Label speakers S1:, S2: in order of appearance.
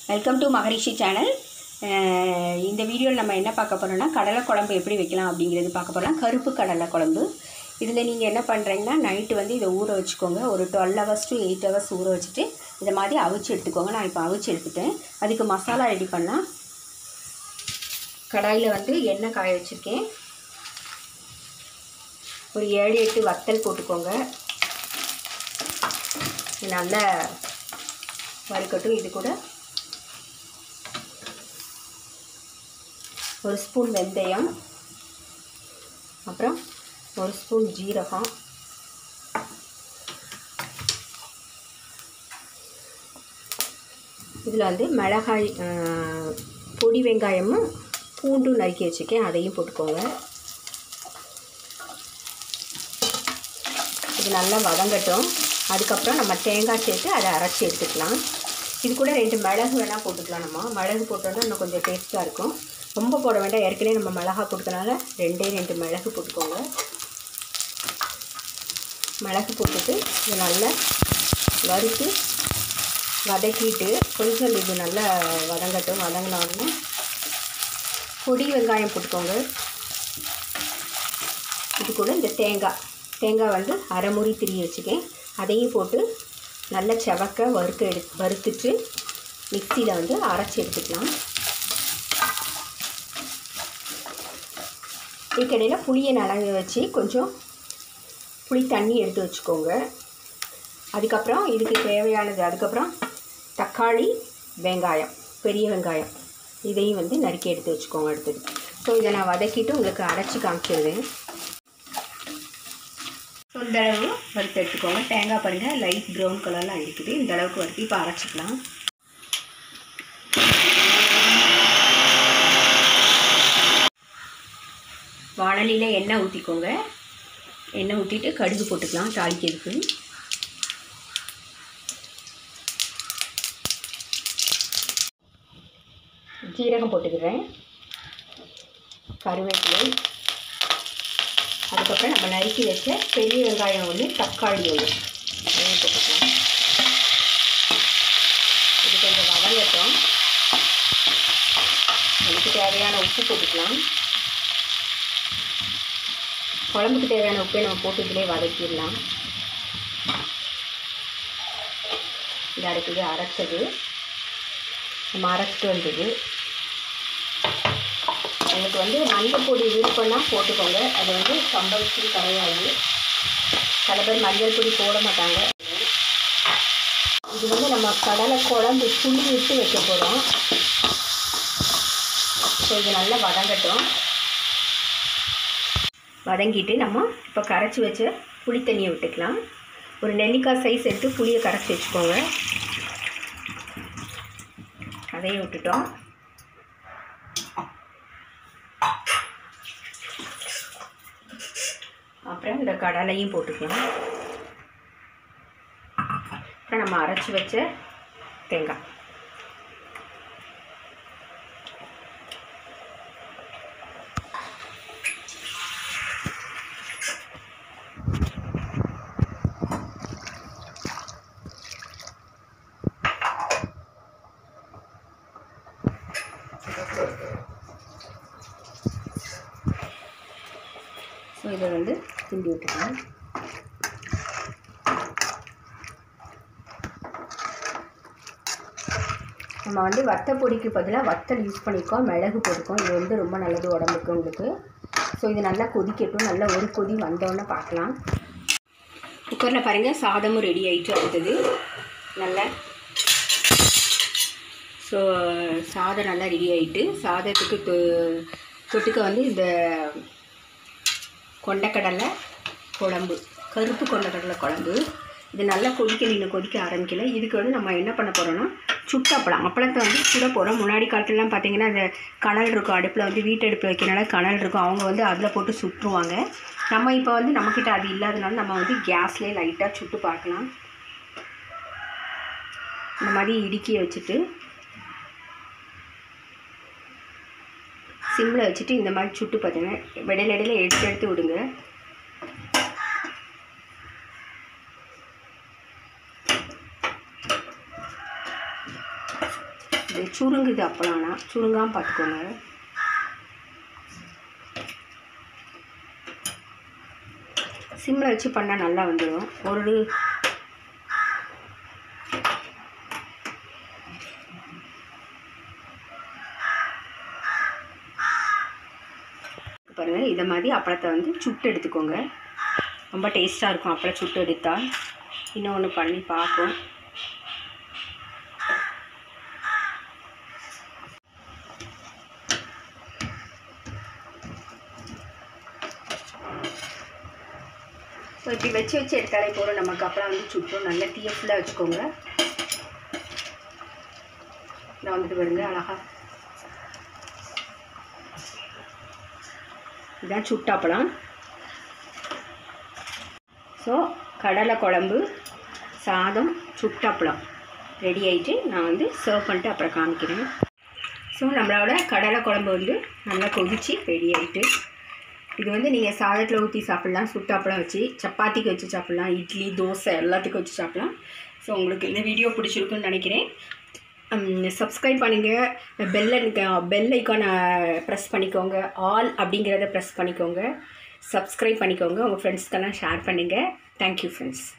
S1: welcome to Maharishi channel இந்த வீடியோவில் நம்ம என்ன பார்க்க போகிறோம்னா கடலை குழம்பு எப்படி வைக்கலாம் அப்படிங்கிறது பார்க்க போகிறோம் கருப்பு கடலை குழம்பு இதில் நீங்கள் என்ன பண்ணுறீங்கன்னா நைட்டு வந்து இதை ஊற வச்சுக்கோங்க ஒரு twelve hours to eight hours ஊற வச்சுட்டு இதை மாதிரி அவிச்சு எடுத்துக்கோங்க நான் இப்போ அவிச்சு எடுத்துட்டேன் அதுக்கு மசாலா ரெடி பண்ணால் கடாயில் வந்து எண்ணெய் காய வச்சுருக்கேன் ஒரு ஏழு எட்டு வத்தல் போட்டுக்கோங்க நல்லா வறுக்கட்டும் இது கூட ஒரு ஸ்பூன் வெந்தயம் அப்புறம் ஒரு ஸ்பூன் ஜீரகம் இதில் வந்து மிளகாய் பொடி வெங்காயமும் பூண்டும் நறுக்கி வச்சுருக்கேன் அதையும் போட்டுக்கோங்க இது நல்லா வதங்கட்டும் அதுக்கப்புறம் நம்ம தேங்காய் சேர்த்து அதை அரைச்சி எடுத்துக்கலாம் இது கூட ரெண்டு மிளகு வேணால் போட்டுக்கலாம் நம்ம மிளகு போட்டோன்னா இன்னும் கொஞ்சம் டேஸ்ட்டாக இருக்கும் ரொம்ப போட வேண்டாம் ஏற்கனவே நம்ம மிளகா போட்டுக்கனால ரெண்டே ரெண்டு மிளகு போட்டுக்கோங்க மிளகு போட்டுட்டு இது நல்லா வறுத்து வதக்கிட்டு கொஞ்சம் இது நல்லா வதங்கட்டும் வதங்கின உடனே பொடி வெங்காயம் போட்டுக்கோங்க இது கூட இந்த தேங்காய் தேங்காய் வந்து அரை முறி திரி வச்சுக்கேன் அதையும் போட்டு நல்ல செவக்க வறுக்க எடு வறுத்துட்டு மிக்சியில் வந்து அரைச்சி எடுத்துக்கலாம் இதுக்கடையில் புளியை நலங்க வச்சு கொஞ்சம் புளி தண்ணி எடுத்து வச்சுக்கோங்க அதுக்கப்புறம் இதுக்கு தேவையானது அதுக்கப்புறம் தக்காளி வெங்காயம் பெரிய வெங்காயம் இதையும் வந்து நறுக்கி எடுத்து வச்சுக்கோங்க அடுத்தது ஸோ இதை நான் வதக்கிட்டு உங்களுக்கு அரைச்சி காமிச்சிடுவேன் ஸோ இந்த அளவு வறுத்து எடுத்துக்கோங்க தேங்காய் பாருங்கள் லைட் ப்ரௌன் கலரில் இருக்குது இந்த அளவுக்கு வறுத்து இப்போ அரைச்சிக்கலாம் வானலியில் எண்ணெய் ஊற்றிக்கோங்க எண்ணெய் ஊற்றிட்டு கடுகு போட்டுக்கலாம் தாளிக்கிறதுக்கு ஜீரகம் போட்டுக்கிறேன் கருவேப்பிலை அதுக்கப்புறம் நம்ம நறுக்கி வச்ச பெரிய வெங்காயம் ஒன்று தக்காளி ஒன்று அதையும் போட்டுக்கலாம் இது கொஞ்சம் வதங்கட்டும் அதுக்கு தேவையான உப்பு போட்டுக்கலாம் குழம்புக்கு தேவையான உப்பை நம்ம போட்டு இதிலே வதக்கிடலாம் இந்த அடுத்தது அரைச்சது நம்ம அரைச்சிட்டு வந்தது எனக்கு வந்து மஞ்சள் பொடி விருப்பம்னா போட்டுக்கோங்க அது வந்து கம்பல்சரி கிடையாது சில பேர் மஞ்சள் பொடி போட மாட்டாங்க இது வந்து நம்ம கடலை குழம்பு புளி விட்டு வைக்க போகிறோம் ஸோ இது நல்லா வதங்கட்டும் வதங்கிட்டு நம்ம இப்போ கரைச்சி வச்ச புளி தண்ணியை விட்டுக்கலாம் ஒரு நெல்லிக்காய் சைஸ் எடுத்து புளியை கரைச்சி வச்சுக்கோங்க அதையும் விட்டுட்டோம் அப்புறம் இந்த கடலையும் போட்டுக்கலாம் அப்புறம் நம்ம அரைச்சி வச்ச தேங்காய் ஸோ இதை வந்து கிண்டி விட்டுக்கலாம் நம்ம வந்து வத்த பொடிக்கு பதிலாக வத்தல் யூஸ் பண்ணிக்கோம் மிளகு போட்டுக்கோம் இது வந்து ரொம்ப நல்லது உடம்புக்கு உங்களுக்கு ஸோ இது நல்லா கொதிக்கட்டும் நல்லா ஒரு கொதி வந்தோடனே பார்க்கலாம் குக்கரில் பாருங்கள் சாதமும் ரெடி ஆகிட்டு அடுத்தது நல்லா ஸோ சாதம் நல்லா ரெடி ஆகிட்டு சாதத்துக்கு தொ தொட்டுக்க வந்து இந்த கொண்டக்கடலை குழம்பு கருப்பு கொண்டக்கடலை குழம்பு இது நல்லா கொதிக்க இன்னும் கொதிக்க ஆரம்பிக்கல இதுக்கு வந்து நம்ம என்ன பண்ண போகிறோம்னா சுட்ட அப்பளம் அப்பளத்தை வந்து சுட போகிறோம் முன்னாடி காலத்துலலாம் பார்த்தீங்கன்னா அந்த கனல் இருக்கும் அடுப்பில் வந்து வீட்டு அடுப்பில் வைக்கிறனால கனல் இருக்கும் அவங்க வந்து அதில் போட்டு சுட்டுருவாங்க நம்ம இப்போ வந்து நம்மக்கிட்ட அது இல்லாதனால நம்ம வந்து கேஸ்லேயே லைட்டாக சுட்டு பார்க்கலாம் இந்த மாதிரி இடுக்கி வச்சுட்டு சிம்மில் வச்சுட்டு இந்த மாதிரி சுட்டு பார்த்தீங்கன்னா இடையில இடையில எடுத்து எடுத்து விடுங்க இது சுருங்குது அப்பளாம்னா சுருங்காமல் பார்த்துக்கோங்க சிம்மில் வச்சு பண்ணால் நல்லா வந்துடும் ஒரு பாருங்கள் இதை மாதிரி அப்பளத்தை வந்து சுட்டு எடுத்துக்கோங்க ரொம்ப டேஸ்ட்டாக இருக்கும் அப்பளம் சுட்டு எடுத்தால் இன்னொன்று பண்ணி பார்க்கும் ஸோ இப்படி வச்சு வச்சு எடுத்தாலே போதும் நமக்கு அப்பளம் வந்து சுட்டும் நல்ல தீய ஃபுல்லாக வச்சுக்கோங்க நான் வந்துட்டு வருங்க அழகா இதான் சுட்டாப்பழம் ஸோ கடலை குழம்பு சாதம் சுட்டப்பளம் ரெடி ஆகிட்டு நான் வந்து சர்வ் பண்ணிட்டு அப்புறம் காமிக்கிறேன் ஸோ நம்மளோட கடலை குழம்பு வந்து நல்லா கொதிச்சு ரெடி ஆகிட்டு இது வந்து நீங்கள் சாதத்தில் ஊற்றி சாப்பிட்லாம் சுட்டாப்பழம் வச்சு சப்பாத்திக்கு வச்சு சாப்பிட்லாம் இட்லி தோசை எல்லாத்துக்கும் வச்சு சாப்பிட்லாம் ஸோ உங்களுக்கு இந்த வீடியோ பிடிச்சிருக்குன்னு நினைக்கிறேன் சப்ஸ்கிரைப் பண்ணுங்கள் பெல்ல பெல் ஐக்கானை ப்ரெஸ் பண்ணிக்கோங்க ஆல் அப்படிங்கிறத ப்ரெஸ் பண்ணிக்கோங்க சப்ஸ்கிரைப் பண்ணிக்கோங்க உங்கள் ஃப்ரெண்ட்ஸ்க்கெல்லாம் ஷேர் பண்ணுங்கள் தேங்க்யூ ஃப்ரெண்ட்ஸ்